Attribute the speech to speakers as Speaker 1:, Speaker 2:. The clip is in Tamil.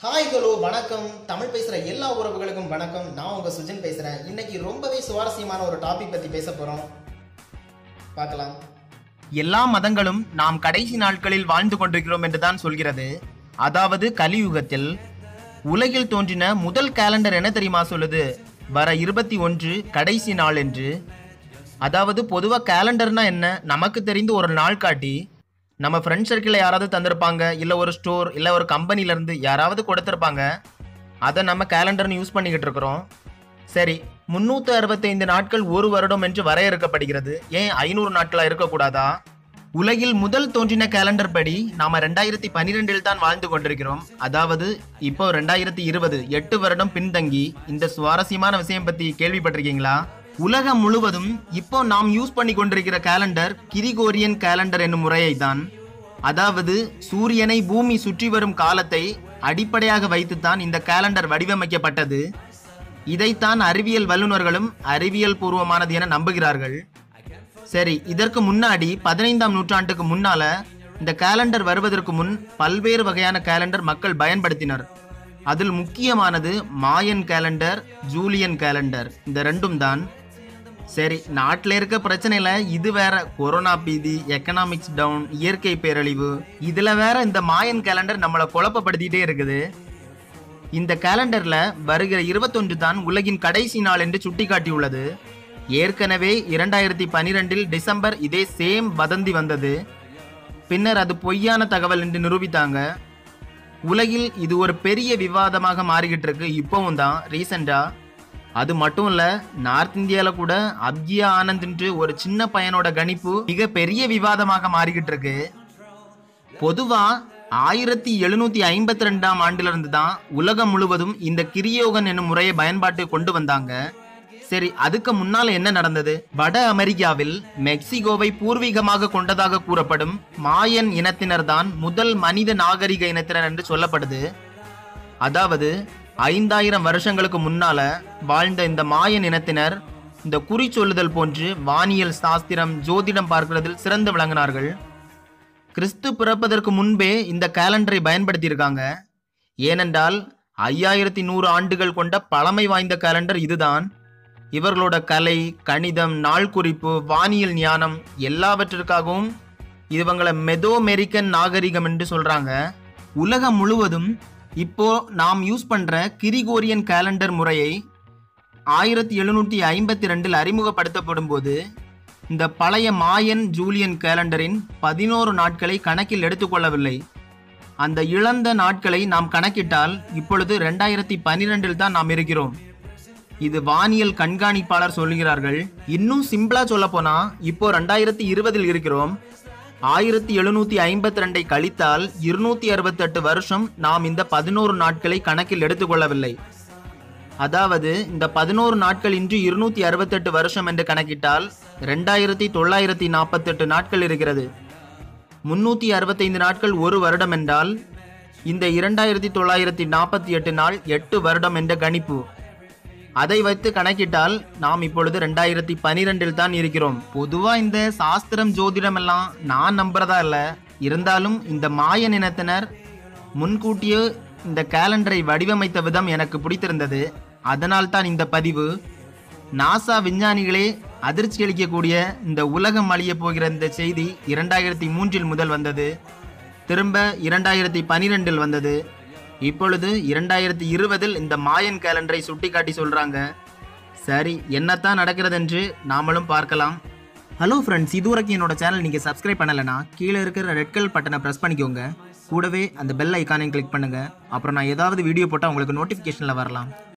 Speaker 1: ஹாய் ஹலோ வணக்கம் தமிழ் பேசுற எல்லா உறவுகளுக்கும் வணக்கம் நான் உங்க சுஜன் பேசுறேன் இன்னைக்கு ரொம்பவே சுவாரஸ்யமான ஒரு டாபிக் பத்தி பேச போறோம் பார்க்கலாம்
Speaker 2: எல்லா மதங்களும் நாம் கடைசி நாட்களில் வாழ்ந்து கொண்டிருக்கிறோம் என்றுதான் சொல்கிறது அதாவது கலியுகத்தில் உலகில் தோன்றின முதல் கேலண்டர் என்ன தெரியுமா சொல்லுது வர இருபத்தி ஒன்று கடைசி நாள் என்று அதாவது பொதுவாக கேலண்டர்னா என்ன நமக்கு தெரிந்து ஒரு நாள் காட்டி நம்ம ஃப்ரெண்ட் சர்க்கிளில் யாராவது தந்திருப்பாங்க இல்லை ஒரு ஸ்டோர் இல்லை ஒரு கம்பெனிலேருந்து யாராவது கொடுத்துருப்பாங்க அதை நம்ம கேலண்டர்னு யூஸ் பண்ணிக்கிட்டு இருக்கிறோம் சரி முந்நூற்றி அறுபத்தைந்து நாட்கள் ஒரு வருடம் என்று வரையறுக்கப்படுகிறது ஏன் ஐநூறு நாட்களாக இருக்கக்கூடாதா உலகில் முதல் தோன்றின கேலண்டர் படி நாம ரெண்டாயிரத்தி பன்னிரெண்டில் தான் வாழ்ந்து கொண்டிருக்கிறோம் அதாவது இப்போ ரெண்டாயிரத்தி இருபது எட்டு வருடம் பின்தங்கி இந்த சுவாரஸ்யமான விஷயம் பத்தி கேள்விப்பட்டிருக்கீங்களா உலகம் முழுவதும் இப்போ நாம் யூஸ் பண்ணி கொண்டிருக்கிற கேலண்டர் கிரிகோரியன் கேலண்டர் என்னும் முறையை தான் அதாவது சூரியனை பூமி சுற்றி வரும் காலத்தை அடிப்படையாக வைத்துத்தான் இந்த கேலண்டர் வடிவமைக்கப்பட்டது இதைத்தான் அறிவியல் வல்லுநர்களும் அறிவியல் பூர்வமானது என நம்புகிறார்கள் சரி இதற்கு முன்னாடி பதினைந்தாம் நூற்றாண்டுக்கு முன்னால இந்த கேலண்டர் வருவதற்கு முன் பல்வேறு வகையான கேலண்டர் மக்கள் பயன்படுத்தினர் அதில் முக்கியமானது மாயன் கேலண்டர் ஜூலியன் கேலண்டர் இந்த ரெண்டும் தான் சரி நாட்டில் இருக்க பிரச்சனையில இது வேற கொரோனா பீதி எக்கனாமிக்ஸ் டவுன் இயற்கை பேரழிவு இதுல வேற இந்த மாயன் கேலண்டர் நம்மளை குழப்பப்படுத்திட்டே இருக்குது இந்த கேலண்டர்ல வருகிற இருபத்தொன்று தான் உலகின் கடைசி நாள் என்று சுட்டிக்காட்டியுள்ளது ஏற்கனவே இரண்டாயிரத்தி பனிரெண்டில் டிசம்பர் இதே சேம் வதந்தி வந்தது பின்னர் அது பொய்யான தகவல் என்று நிரூபித்தாங்க உலகில் இது ஒரு பெரிய விவாதமாக மாறிக்கிட்டு இருக்கு இப்போவும் தான் ரீசெண்டா அது மட்டும் இல்ல நார்த் இந்தியால கூட அப்கியா ஆனந்த் என்று ஒரு சின்ன பையனோட கணிப்பு மிக பெரிய விவாதமாக மாறிக்கிட்டு இருக்கு பொதுவா ஆயிரத்தி எழுநூத்தி ஐம்பத்தி ரெண்டாம் ஆண்டிலிருந்து தான் உலகம் முழுவதும் இந்த கிரியோகன் என்னும் முறையை பயன்பாட்டு கொண்டு வந்தாங்க சரி அதுக்கு முன்னால என்ன நடந்தது வட அமெரிக்காவில் மெக்சிகோவை பூர்வீகமாக கொண்டதாக கூறப்படும் மாயன் இனத்தினர் தான் முதல் மனித நாகரிக இனத்தினர் என்று சொல்லப்படுது அதாவது ஐந்தாயிரம் வருஷங்களுக்கு முன்னால வாழ்ந்த இந்த மாயன் இனத்தினர் இந்த குறி சொல்லுதல் போன்று வானியல் சாஸ்திரம் ஜோதிடம் பார்க்கிறதில் சிறந்து விளங்கினார்கள் கிறிஸ்து பிறப்பதற்கு முன்பே இந்த கேலண்டரை பயன்படுத்தியிருக்காங்க ஏனென்றால் ஐயாயிரத்தி நூறு ஆண்டுகள் கொண்ட பழமை வாய்ந்த கேலண்டர் இதுதான் இவர்களோட கலை கணிதம் நாள் குறிப்பு வானியல் ஞானம் எல்லாவற்றிற்காகவும் இவங்களை மெதோமெரிக்கன் நாகரிகம் என்று சொல்றாங்க உலகம் முழுவதும் இப்போ நாம் யூஸ் பண்ற கிரிகோரியன் கேலண்டர் முறையை ஆயிரத்தி எழுநூற்றி ஐம்பத்தி ரெண்டில் அறிமுகப்படுத்தப்படும் போது இந்த பழைய மாயன் ஜூலியன் கேலண்டரின் பதினோரு நாட்களை கணக்கில் எடுத்துக்கொள்ளவில்லை அந்த இழந்த நாட்களை நாம் கணக்கிட்டால் இப்பொழுது ரெண்டாயிரத்தி பன்னிரெண்டில் தான் நாம் இருக்கிறோம் இது வானியல் கண்காணிப்பாளர் சொல்கிறார்கள் இன்னும் சிம்பிளா சொல்ல போனா இப்போ ரெண்டாயிரத்தி இருபதில் இருக்கிறோம் ஆயிரத்தி எழுநூத்தி ஐம்பத்தி ரெண்டை கழித்தால் இருநூத்தி அறுபத்தெட்டு வருஷம் நாம் இந்த பதினோரு நாட்களை கணக்கில் எடுத்துக்கொள்ளவில்லை அதாவது இந்த பதினோரு நாட்கள் இன்று இருநூத்தி அறுபத்தெட்டு வருஷம் என்று கணக்கிட்டால் ரெண்டாயிரத்தி தொள்ளாயிரத்தி நாற்பத்தெட்டு நாட்கள் இருக்கிறது முன்னூத்தி அறுபத்தைந்து நாட்கள் ஒரு வருடம் என்றால் இந்த இரண்டாயிரத்தி தொள்ளாயிரத்தி நாற்பத்தி எட்டு நாள் எட்டு வருடம் என்ற கணிப்பு அதை வைத்து கணக்கிட்டால் நாம் இப்பொழுது ரெண்டாயிரத்தி பனிரெண்டில் தான் இருக்கிறோம் பொதுவா இந்த சாஸ்திரம் ஜோதிடம் எல்லாம் நான் நம்புறதா இல்ல இருந்தாலும் இந்த மாயன் இனத்தினர் முன்கூட்டியே இந்த கேலண்டரை வடிவமைத்த விதம் எனக்கு பிடித்திருந்தது அதனால் தான் இந்த பதிவு நாசா விஞ்ஞானிகளே அதிர்ச்சி அளிக்கக்கூடிய இந்த உலகம் அழிய போகிற இந்த செய்தி இரண்டாயிரத்தி மூன்றில் முதல் வந்தது திரும்ப இரண்டாயிரத்தி பனிரெண்டில் வந்தது இப்பொழுது இரண்டாயிரத்தி இருபதில் இந்த மாயன் கேலண்டரை சுட்டிக்காட்டி சொல்றாங்க சரி என்னத்தான் நடக்கிறது என்று நாமளும் பார்க்கலாம் ஹலோ ஃப்ரெண்ட்ஸ் இதுவரைக்கும் என்னோட சேனல் நீங்கள் சப்ஸ்கிரைப் பண்ணலைன்னா கீழே இருக்கிற ரெட் கலர் பட்டனை ப்ரெஸ் பண்ணிக்கோங்க கூடவே அந்த பெல் ஐக்கானையும் கிளிக் பண்ணுங்க அப்புறம் நான் ஏதாவது வீடியோ போட்டால் உங்களுக்கு நோட்டிஃபிகேஷனில் வரலாம்